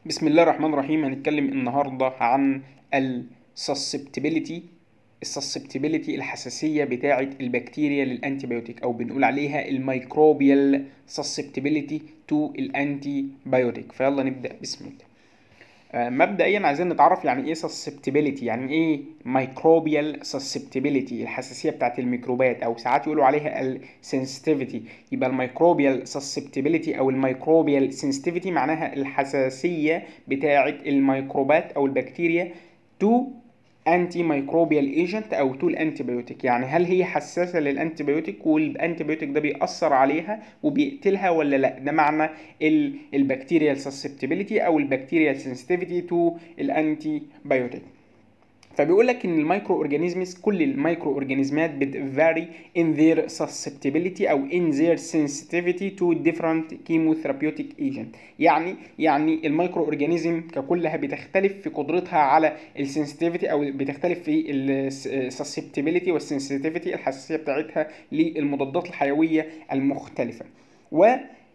بسم الله الرحمن الرحيم هنتكلم النهارده عن ال susceptibility السسبتبيليتي الحساسيه بتاعه البكتيريا للانتيبيوتيك او بنقول عليها الميكروبيال susceptibility تو الانتيبيوتيك فيلا نبدا بسم الله آه، مبدئيا عايزين نتعرف يعني ايه susceptibility يعني ايه microbial susceptibility الحساسيه بتاعت الميكروبات او ساعات يقولوا عليها ال sensitivity يبقى الميكروبيال susceptibility او الميكروبيال sensitivity معناها الحساسيه بتاعت الميكروبات او البكتيريا to انتي ميكروبيال ايجنت او تو الانتيبيوتيك يعني هل هي حساسه للانتيبيوتيك والانتيبيوتيك ده بيأثر عليها وبيقتلها ولا لا ده معنى البكتيريال سسبتبيليتي او البكتيريال سنسيتيفيتي تو الانتيبيوتيك فبيقول لك ان المايكرو اورجانيزمز كل المايكرو اورجانيزمات بتفاري in their susceptibility او in their sensitivity to different chemotherapeutic agent يعني يعني المايكرو اورجانيزم ككلها بتختلف في قدرتها على السنسيتيفيتي او بتختلف في السسبتبيليتي والسنسيتيفيتي الحساسيه بتاعتها للمضادات الحيويه المختلفه و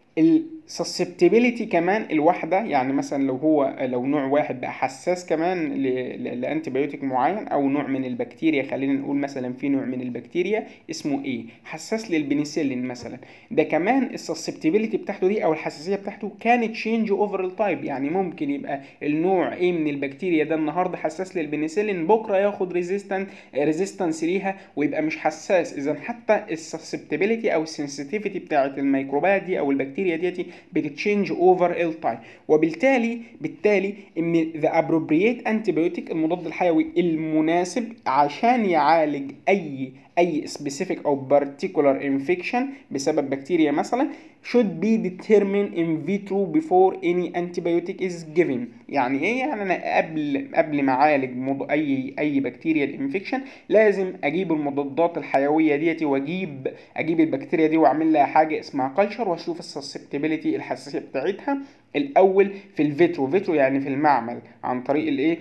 السسبتبيليتي كمان الواحده يعني مثلا لو هو لو نوع واحد بقى حساس كمان لانتيبيوتيك معين او نوع من البكتيريا خلينا نقول مثلا في نوع من البكتيريا اسمه ايه حساس للبنسلين مثلا ده كمان السسبتبيليتي بتاعته دي او الحساسيه بتاعته كانت تشينج اوفر التايب يعني ممكن يبقى النوع ايه من البكتيريا ده النهارده حساس للبنسلين بكره ياخد ريزيستنت ريزيستنس ليها ويبقى مش حساس اذا حتى السسبتبيليتي او السنسيتيفيتي بتاعت الميكروبات دي او البكتيريا ديتي بتتشينج اوفر التايم وبالتالي بالتالي ان ذا ابروبريت انتيبيوتيك المضاد الحيوي المناسب عشان يعالج اي اي سبيسيفيك او particular infection بسبب بكتيريا مثلا should be determined in vitro before any antibiotic is given يعني ايه يعني انا قبل قبل ما اعالج مض... اي اي بكتيريا الانفكشن لازم اجيب المضادات الحيويه ديتي واجيب اجيب البكتيريا دي واعمل لها حاجه اسمها كلشر واشوف السسبتبيليتي الحساسيه بتاعتها الاول في الفيترو فيترو يعني في المعمل عن طريق الايه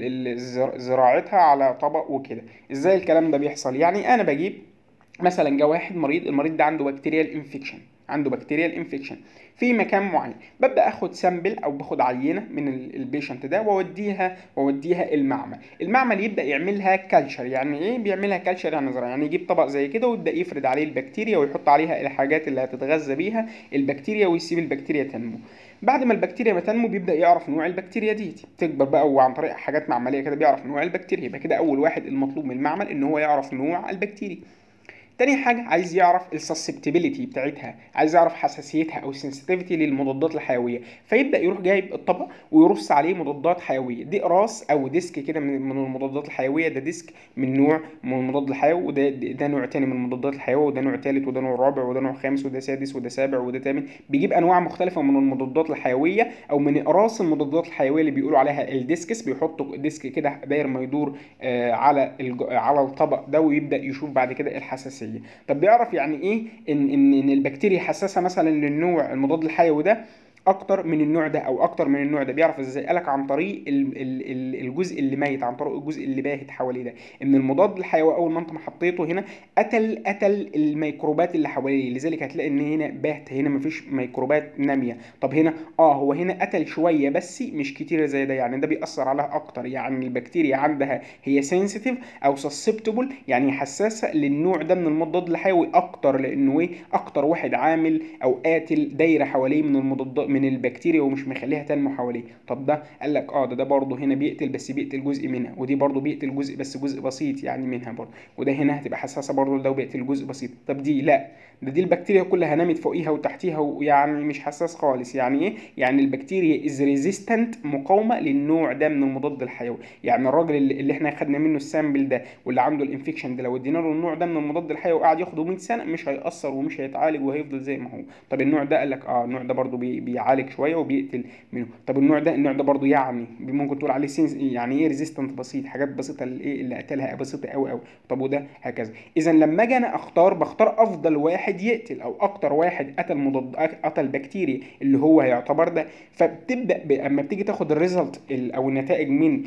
زراعتها على طبق وكده ازاي الكلام ده بيحصل يعني انا بجيب مثلا جه واحد مريض المريض ده عنده بكتيريال انفكشن عنده بكتيريال انفكشن في مكان معين ببدا اخد سامبل او باخد عينه من البيشنت ده واوديها واوديها المعمل المعمل يبدا يعملها كلتشر يعني ايه بيعملها كلتشر يعني زراعه يعني يجيب طبق زي كده ويبدا يفرد عليه البكتيريا ويحط عليها الحاجات اللي هتتغذى بيها البكتيريا ويسيب البكتيريا تنمو بعد ما البكتيريا ما تنمو بيبدا يعرف نوع البكتيريا دي تكبر بقى وعن طريق حاجات معمليه كده بيعرف نوع البكتيريا يبقى كده اول واحد المطلوب من المعمل ان هو يعرف نوع البكتيريا تاني حاجة عايز يعرف السسبتبيليتي بتاعتها عايز يعرف حساسيتها او السنسيتيفيتي للمضادات الحيوية فيبدأ يروح جايب الطبق ويرص عليه مضادات حيوية دي راس او ديسك كده من من المضادات الحيوية ده ديسك من نوع من المضاد الحيوي وده ده نوع تاني من المضادات الحيوية وده نوع تالت وده نوع رابع وده نوع خامس وده سادس وده سابع وده تامن بيجيب انواع مختلفة من المضادات الحيوية او من اقراص المضادات الحيوية اللي بيقولوا عليها الديسكس بيحطوا ديسك كده داير ما يدور آه على على الطبق ده ويبدأ يشوف بعد كده الحساسية طب بيعرف يعني ايه ان ان ان البكتيريا حساسه مثلا للنوع المضاد الحيوي ده اكتر من النوع ده او اكتر من النوع ده بيعرف ازاي قالك عن طريق الجزء اللي ميت عن طريق الجزء اللي باهت حواليه ده ان المضاد الحيوي اول ما انت ما حطيته هنا قتل قتل الميكروبات اللي حواليه لذلك هتلاقي ان هنا باهت هنا مفيش ميكروبات ناميه طب هنا اه هو هنا قتل شويه بس مش كتيره زي ده يعني ده بيأثر عليها اكتر يعني البكتيريا عندها هي سنسيتيف او سسبتبل يعني حساسه للنوع ده من المضاد الحيوي اكتر لانه ايه اكتر واحد عامل او قاتل دايره حواليه من المضادات من البكتيريا ومش مخليها تنمو حواليه طب ده قال لك اه ده ده برضه هنا بيقتل بس بيقتل جزء منها ودي برضه بيقتل جزء بس جزء بسيط يعني منها برضه وده هنا هتبقى حساسه برضه لده وبيقتل جزء بسيط طب دي لا ده دي البكتيريا كلها نامت فوقيها وتحتيها ويعني مش حساس خالص يعني ايه يعني البكتيريا از ريزيستنت مقاومه للنوع ده من المضاد الحيوي يعني الراجل اللي, اللي احنا خدنا منه السامبل ده واللي عنده الانفكشن ده لو ادينا له النوع ده من المضاد الحيوي وقعد ياخده 100 سنه مش هيأثر ومش هيتعالج وهيفضل زي ما هو طب النوع ده قال لك اه النوع ده برضه بي بيعالج شويه وبيقتل منه طب النوع ده النوع ده برضه يعني ممكن تقول عليه سينس يعني ايه ريزيستنت بسيط حاجات بسيطه اللي ايه اللي قتلها بسيطه قوي قوي طب وده هكذا اذا لما اجي انا اختار بختار افضل واحد يقتل او اكتر واحد قتل مضاد قتل بكتيريا اللي هو هيعتبر ده فبتبدا اما بتيجي تاخد الريزلت او النتائج من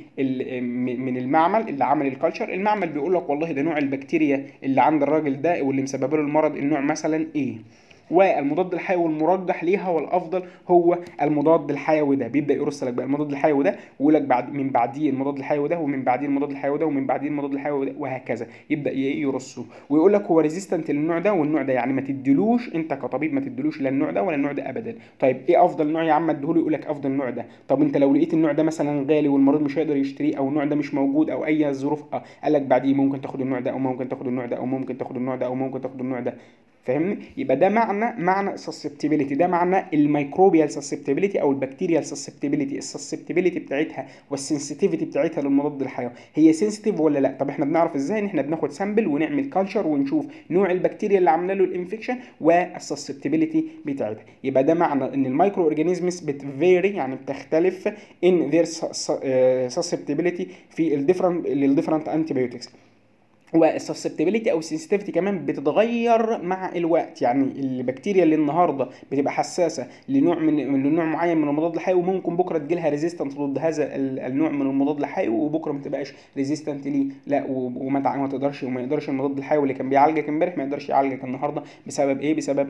من المعمل اللي عمل الكالتشر المعمل بيقول لك والله ده نوع البكتيريا اللي عند الراجل ده واللي مسببه له المرض النوع مثلا ايه والمضاد الحيوي المرجح ليها والافضل هو المضاد الحيوي ده بيبدا يرص لك بقى المضاد الحيوي ده ويقول لك بعد من بعديه المضاد الحيوي ده ومن بعديه المضاد الحيوي ده ومن بعديه المضاد الحيوي ده وهكذا يبدا يرصه ويقول لك هو ريزيستنت للنوع ده والنوع ده يعني ما تديلوش انت كطبيب ما تديلوش لا النوع ده ولا النوع ده ابدا طيب ايه افضل نوع يا عم اديهوله يقول لك افضل نوع ده طب انت لو لقيت النوع ده مثلا غالي والمريض مش هيقدر يشتريه او النوع ده مش موجود او اي ظروف اه قال لك بعديه ممكن تاخد النوع ده او ممكن تاخد النوع ده او ممكن تاخد النوع ده او ممكن تاخد النوع ده فاهمني يبقى ده معنى معنى سسبتبيليتي ده معنى الميكروبيال سسبتبيليتي او البكتيريال سسبتبيليتي السسبتبيليتي بتاعتها والسنسيتيفيتي بتاعتها للمضاد الحيوي هي سنسيتيف ولا لا طب احنا بنعرف ازاي ان احنا بناخد سامبل ونعمل كلتشر ونشوف نوع البكتيريا اللي عامله له الانفكشن والسسبتبيليتي بتاعتها يبقى ده معنى ان المايكرو اورجانيزمز بتفيري يعني بتختلف ان ذير سسبتبيليتي في الديفرنت للديفرنت انتيبيوتكس والسسبتبيليتي او السنسيتيفيتي كمان بتتغير مع الوقت يعني البكتيريا اللي النهارده بتبقى حساسه لنوع من لنوع معين من المضاد الحيوي ممكن بكره تجيلها ريزيستنت ضد هذا النوع من المضاد الحيوي وبكره ما تبقاش ريزيستنت ليه لا وما ما تقدرش وما يقدرش المضاد الحيوي اللي كان بيعالجك امبارح ما يقدرش يعالجك النهارده بسبب ايه بسبب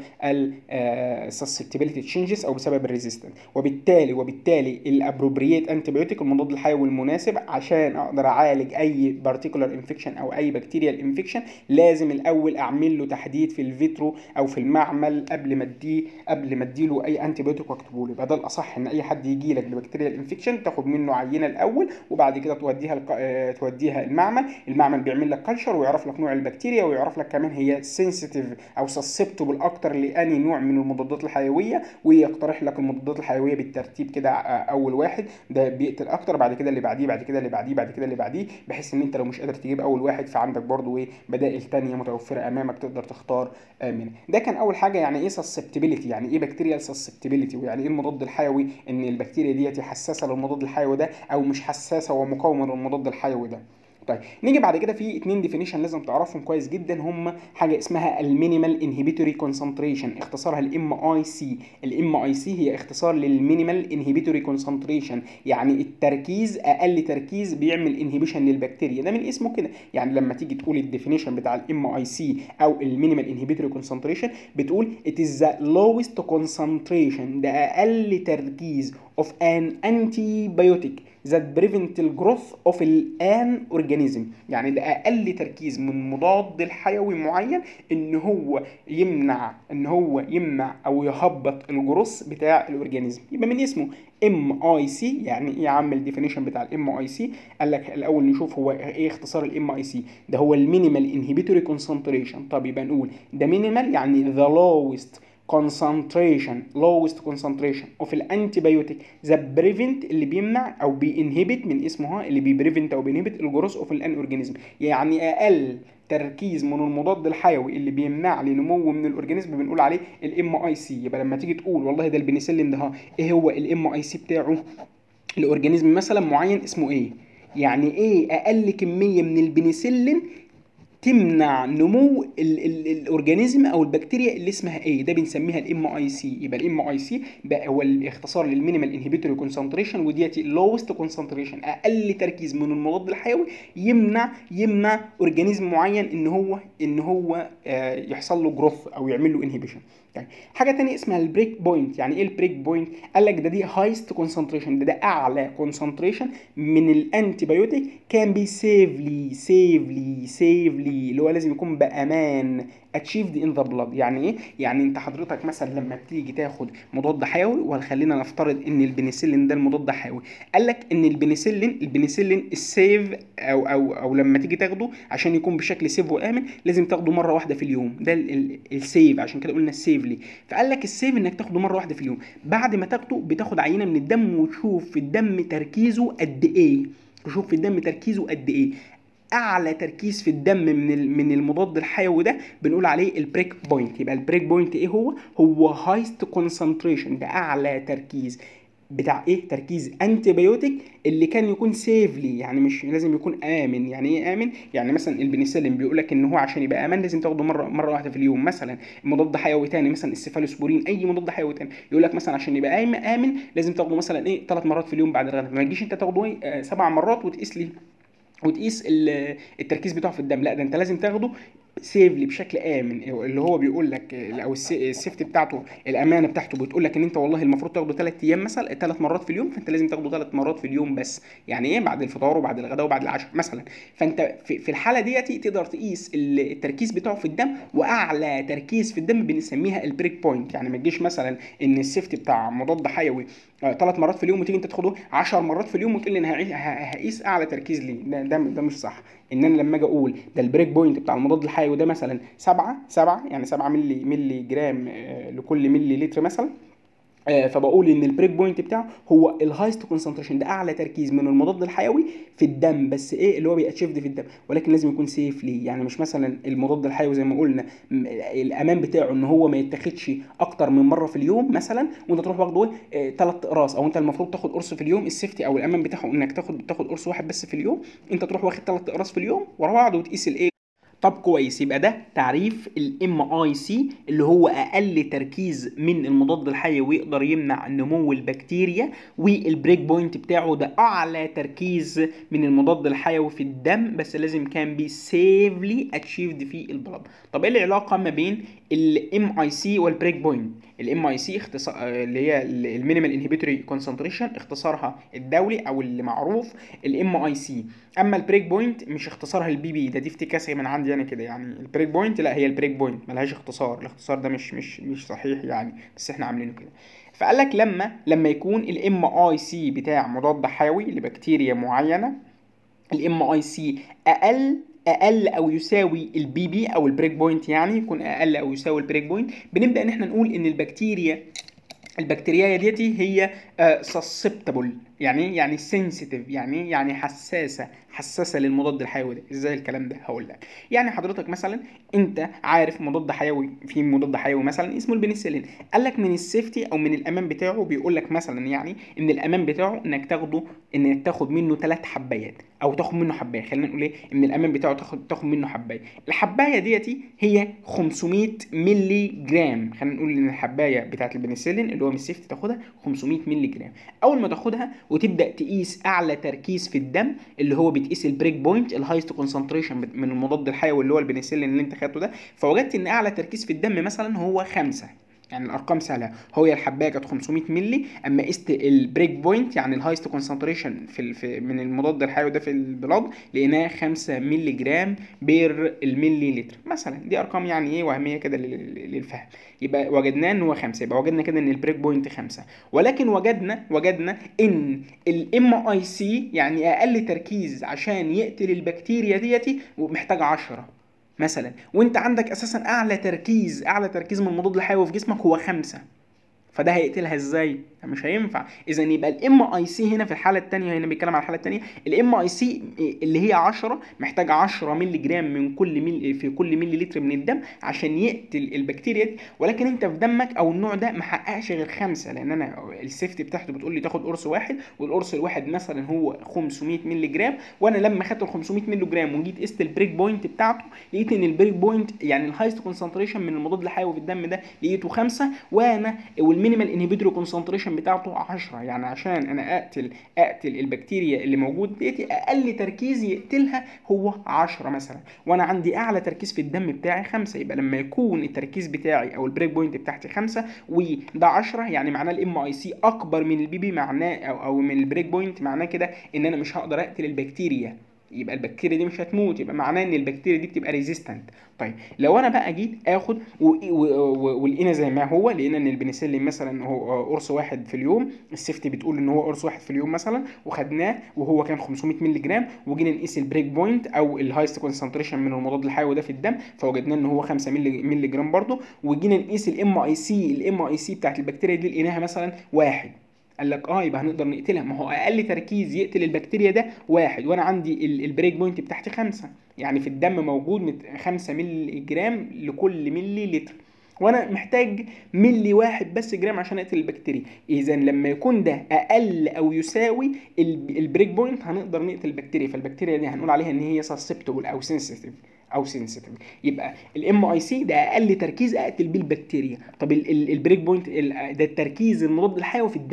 السسبتبيليتي تشينجز او بسبب الريزيستنت وبالتالي وبالتالي الابروبريت انتيبيوتيك المضاد الحيوي المناسب عشان اقدر اعالج اي بارتيكولار انفكشن او اي بكتيريا بكتيريال انفكشن لازم الاول اعمل له تحديد في الفيترو او في المعمل قبل ما اديه قبل ما اديله اي انتي بيوتيك واكتبه له يبقى ده الاصح ان اي حد يجي لك ببكتيريال انفكشن تاخد منه عينه الاول وبعد كده توديها الق... توديها المعمل المعمل بيعمل لك كلشر ويعرف لك نوع البكتيريا ويعرف لك كمان هي سنسيتيف او سسبتبل اكتر لاني نوع من المضادات الحيويه ويقترح لك المضادات الحيويه بالترتيب كده اول واحد ده بيقتل اكتر بعد كده اللي بعديه بعد كده اللي بعديه بعد كده اللي بعديه بحيث ان انت لو مش قادر تجيب اول واحد فعندك برضو ايه بدائل تانية متوفرة امامك تقدر تختار منها ده كان اول حاجة يعني ايه سسبتبيليتي يعني ايه بكتيريال سسبتبيليتي ويعني ايه المضاد الحيوي ان البكتيريا ديت حساسة للمضاد الحيوي ده او مش حساسة ومقاومة للمضاد الحيوي ده طيب نيجي بعد كده في اتنين ديفينيشن لازم تعرفهم كويس جدا هم حاجه اسمها المينيمال انهبيتوري كونسنتريشن اختصارها الام اي سي الام اي سي هي اختصار للمينيمال انهبيتوري كونسنتريشن يعني التركيز اقل تركيز بيعمل انهبيشن للبكتيريا ده من اسمه كده يعني لما تيجي تقول الديفينيشن بتاع الام اي سي او المينيمال انهبيتوري كونسنتريشن بتقول it is the lowest concentration ده اقل تركيز of an antibiotic that prevent the growth of an organism يعني ده اقل تركيز من مضاد الحيوي معين ان هو يمنع ان هو يمنع او يهبط الجروث بتاع الاورجانيزم يبقى من اسمه ام اي سي يعني ايه يا عم الديفينيشن بتاع الام اي سي قال لك الاول نشوف هو ايه اختصار الام اي سي ده هو المينيمال انهبيتوري كونسنتريشن طب يبقى نقول ده مينيمال يعني ذا lowest concentration lowest concentration of الانتيبيوتيك ذا بريفنت اللي بيمنع او بينهبت من اسمها اللي بيبريفنت او بينهبت الجروث اوف الان اورجانيزم يعني اقل تركيز من المضاد الحيوي اللي بيمنع لي نمو من الاورجانيزم بنقول عليه الام اي سي يبقى لما تيجي تقول والله ده البنسلين ده ايه هو الام اي سي بتاعه الاورجانيزم مثلا معين اسمه ايه يعني ايه اقل كميه من البنسلين تمنع نمو ال ال الاورجانيزم او البكتيريا اللي اسمها ايه ده بنسميها الام اي سي يبقى الام اي سي بقى هو الاختصار للمينيمال انهبيتوري كونسنتريشن وديت لوست كونسنتريشن اقل تركيز من المضاد الحيوي يمنع يمنع اورجانيزم معين ان هو ان هو آه يحصل له جروث او يعمل له انهبيشن يعني حاجه تانية اسمها البريك بوينت يعني ايه البريك بوينت قال لك ده دي هايست كونسنتريشن ده ده اعلى كونسنتريشن من الانتيبيوتيك كان بي سيفلي سيفلي سيفلي اللي هو لازم يكون بامان اتشيفد ان ذا بلاد يعني ايه يعني انت حضرتك مثلا لما بتيجي تاخد مضاد حيوي وخلينا نفترض ان البنسلين ده المضاد حيوي قال لك ان البنسلين البنسلين السيف او او او لما تيجي تاخده عشان يكون بشكل سيف وامن لازم تاخده مره واحده في اليوم ده السيف عشان كده قلنا السيفلي فقال لك السيف انك تاخده مره واحده في اليوم بعد ما تاخده بتاخد عينه من الدم وتشوف في الدم تركيزه قد ايه تشوف في الدم تركيزه قد ايه اعلى تركيز في الدم من من المضاد الحيوي ده بنقول عليه البريك بوينت يبقى البريك بوينت ايه هو هو هايست كونسنتريشن ده اعلى تركيز بتاع ايه تركيز انتيبيوتيك اللي كان يكون سيفلي يعني مش لازم يكون امن يعني ايه امن يعني مثلا البنسلين بيقول لك ان هو عشان يبقى امان لازم تاخده مره مره واحده في اليوم مثلا مضاد حيوي تاني مثلا السيفالوسبورين اي مضاد حيوي تاني يقول لك مثلا عشان يبقى امن لازم تاخده مثلا ايه ثلاث مرات في اليوم بعد الغداء ما تجيش انت تاخده ايه آه سبع مرات وتقيس لي وتقيس التركيز بتاعه في الدم لا ده انت لازم تاخده سيفلي بشكل امن اللي هو بيقول لك او السيفتي بتاعته الامانه بتاعته بتقول لك ان انت والله المفروض تاخده ثلاث ايام مثلا ثلاث مرات في اليوم فانت لازم تاخده ثلاث مرات في اليوم بس يعني ايه بعد الفطار وبعد الغداء وبعد العشاء مثلا فانت في, في الحاله ديتي تقدر تقيس التركيز بتاعه في الدم واعلى تركيز في الدم بنسميها البريك بوينت يعني ما تجيش مثلا ان السيفتي بتاع مضاد حيوي ثلاث مرات في اليوم وتيجي انت تاخده 10 مرات في اليوم وتقول لي انا هقيس اعلى تركيز ليه ده, ده, ده مش صح ان انا لما اجي اقول ده البريك بوينت بتاع المضاد الحيوي ده مثلا 7 7 يعني 7 ملي ملي جرام لكل ملي لتر مثلا آه فبقول ان البريك بوينت بتاعه هو الهايست كونسنتريشن ده اعلى تركيز من المضاد الحيوي في الدم بس ايه اللي هو بيأتشيفد في الدم ولكن لازم يكون سيف ليه يعني مش مثلا المضاد الحيوي زي ما قلنا الامان بتاعه ان هو ما يتاخدش اكتر من مره في اليوم مثلا وانت تروح واخده ايه ثلاث اقراص او انت المفروض تاخد قرص في اليوم السيفتي او الامان بتاعه انك تاخد تاخد قرص واحد بس في اليوم انت تروح واخد ثلاث اقراص في اليوم ورا بعض وتقيس الايه طب كويس يبقى ده تعريف الام اي سي اللي هو اقل تركيز من المضاد الحيوي يقدر يمنع نمو البكتيريا والبريك بوينت بتاعه ده اعلى تركيز من المضاد الحيوي في الدم بس لازم كان بي سيفلي اتشيفد في البلد طب ايه العلاقه ما بين الام اي سي والبريك بوينت الام اي سي اختصار اللي هي المينيمال انهبيتوري كونسنتريشن اختصارها الدولي او اللي معروف الام اي سي اما البريك بوينت مش اختصارها البي بي ده دي افتكاسه من عندي انا كده يعني البريك بوينت لا هي البريك بوينت ملهاش اختصار الاختصار ده مش مش مش صحيح يعني بس احنا عاملينه كده فقال لك لما لما يكون الام اي سي بتاع مضاد حيوي لبكتيريا معينه الام اي سي اقل اقل او يساوي البي بي او البريك بوينت يعني يكون اقل او يساوي البريك بوينت بنبدا ان احنا نقول ان البكتيريا البكتيريا ديتي هي سسبتبل يعني يعني سنسيتيف يعني يعني حساسه حساسه للمضاد الحيوي ده ازاي الكلام ده هقول لك يعني حضرتك مثلا انت عارف مضاد حيوي في مضاد حيوي مثلا اسمه البنسلين قال لك من السيفتي او من الامان بتاعه بيقول لك مثلا يعني ان الامان بتاعه انك تاخده انك تاخد منه ثلاث حبايات او تاخد منه حبايه خلينا نقول ايه ان الامان بتاعه تاخد تاخد منه حبايه الحبايه ديتي هي 500 ملي جرام خلينا نقول ان الحبايه بتاعت البنسلين اللي هو من السيفتي تاخدها 500 ملي جرام اول ما تاخدها وتبدا تقيس اعلى تركيز في الدم اللي هو بتقيس البريك بوينت الهايست كونسنتريشن من المضاد الحيوي اللي هو البنسلين اللي انت خدته ده فوجدت ان اعلى تركيز في الدم مثلا هو خمسة يعني الارقام سهله هو الحبايه كانت 500 مللي اما قست البريك بوينت يعني الهايست كونسنتريشن في, في من المضاد الحيوي ده في البلاد لقيناه 5 مللي جرام بير الملي لتر مثلا دي ارقام يعني ايه وهميه كده للفهم يبقى وجدناه ان هو 5 يبقى وجدنا كده ان البريك بوينت 5 ولكن وجدنا وجدنا ان الام اي سي يعني اقل تركيز عشان يقتل البكتيريا ديتي محتاج 10 مثلا وانت عندك اساسا اعلى تركيز اعلى تركيز من المضاد الحيوي في جسمك هو خمسة فده هيقتلها ازاي مش هينفع اذا يبقى الام اي سي هنا في الحاله الثانيه هنا بيتكلم على الحاله الثانيه الام اي سي اللي هي 10 محتاج 10 مللي جرام من كل ملي في كل ملي لتر من الدم عشان يقتل البكتيريا دي ولكن انت في دمك او النوع ده ما حققش غير خمسه لان انا السيفتي بتاعته بتقول لي تاخد قرص واحد والقرص الواحد مثلا هو 500 مللي جرام وانا لما خدت ال 500 مللي جرام وجيت قست البريك بوينت بتاعته لقيت ان البريك بوينت يعني الهايست كونسنتريشن من المضاد الحيوي في الدم ده لقيته خمسه وانا والمينيمال انهبيتوري كونسنتريشن بتاعته 10 يعني عشان انا اقتل اقتل البكتيريا اللي موجود ديتي اقل تركيز يقتلها هو 10 مثلا وانا عندي اعلى تركيز في الدم بتاعي 5 يبقى لما يكون التركيز بتاعي او البريك بوينت بتاعتي 5 وده 10 يعني معناه الام اي سي اكبر من البي بي معناه او او من البريك بوينت معناه كده ان انا مش هقدر اقتل البكتيريا يبقى البكتيريا دي مش هتموت يبقى معناه ان البكتيريا دي بتبقى ريزيستنت طيب لو انا بقى جيت اخد ولقينا زي ما هو لقينا ان البنسلين مثلا هو قرص واحد في اليوم السيفتي بتقول ان هو قرص واحد في اليوم مثلا وخدناه وهو كان 500 مللي جرام وجينا نقيس البريك بوينت او الهايست كونسنتريشن من المضاد الحيوي ده في الدم فوجدناه ان هو 5 مللي, مللي جرام برضه وجينا نقيس الام اي سي الام اي سي بتاعت البكتيريا دي لقيناها مثلا واحد قال لك اه يبقى هنقدر نقتلها ما هو اقل تركيز يقتل البكتيريا ده واحد وانا عندي البريك بوينت بتاعتي خمسة يعني في الدم موجود 5 مللي جرام لكل ملي لتر وانا محتاج ملي واحد بس جرام عشان اقتل البكتيريا اذا لما يكون ده اقل او يساوي البريك بوينت هنقدر نقتل البكتيريا فالبكتيريا دي هنقول عليها ان هي سسبتبل او سنسيتيف او سنسيتيف يبقى الام اي سي ده اقل تركيز اقتل بيه البكتيريا طب البريك بوينت ده التركيز المضاد الحيوي في الدم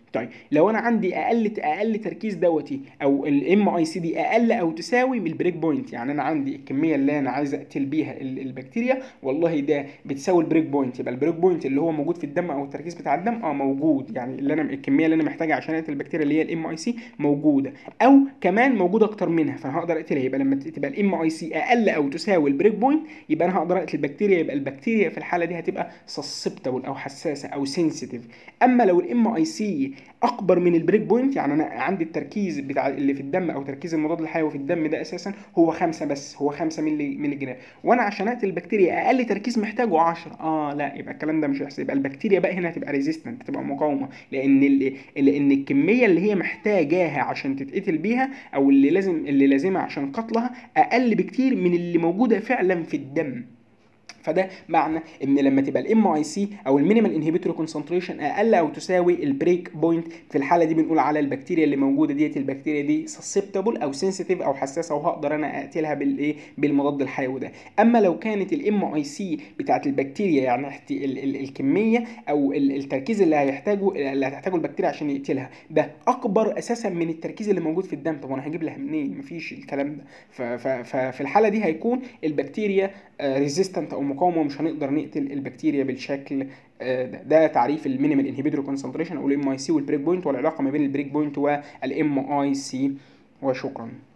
طيب لو انا عندي اقل اقل تركيز دوتي او الام اي سي دي اقل او تساوي من البريك بوينت يعني انا عندي الكميه اللي انا عايز اقتل بيها البكتيريا والله ده بتساوي البريك بوينت يبقى البريك بوينت اللي هو موجود في الدم او التركيز بتاع الدم اه موجود يعني اللي انا الكميه اللي انا محتاجها عشان اقتل البكتيريا اللي هي الام اي سي موجوده او كمان موجوده اكتر منها فانا هقدر اقتلها يبقى لما تبقى الام اي سي اقل او تساوي البريك بوينت يبقى انا هقدر اقتل البكتيريا يبقى البكتيريا في الحاله دي هتبقى سسبتبل او حساسه او سنسيتيف اما لو الام اي سي اكبر من البريك بوينت يعني انا عندي التركيز بتاع اللي في الدم او تركيز المضاد الحيوي في الدم ده اساسا هو خمسة بس هو 5 مللي مللي جرام وانا عشان اقتل البكتيريا اقل تركيز محتاجه 10 اه لا يبقى الكلام ده مش هيحصل يبقى البكتيريا بقى هنا هتبقى ريزيستنت هتبقى مقاومه لان ال... لان الكميه اللي هي محتاجاها عشان تتقتل بيها او اللي لازم اللي لازمها عشان قتلها اقل بكتير من اللي موجوده فعلا في الدم فده معنى ان لما تبقى الام اي سي او المينيمال انهبيتور كونسنتريشن اقل او تساوي البريك بوينت في الحاله دي بنقول على البكتيريا اللي موجوده ديت البكتيريا دي سسبتبل او سنسيتيف او حساسه وهقدر انا اقتلها بالايه بالمضاد الحيوي ده اما لو كانت الام اي سي بتاعت البكتيريا يعني ال ال الكميه او ال التركيز اللي هيحتاجه اللي هتحتاجه البكتيريا عشان يقتلها ده اكبر اساسا من التركيز اللي موجود في الدم طب انا هجيب لها منين مفيش الكلام ده ففي الحاله دي هيكون البكتيريا ريزيستنت او مقاومه مش هنقدر نقتل البكتيريا بالشكل ده, ده تعريف المينيمال انهبيتور كونسنتريشن او الام اي سي والبريك بوينت والعلاقه ما بين البريك بوينت والام اي سي وشكرا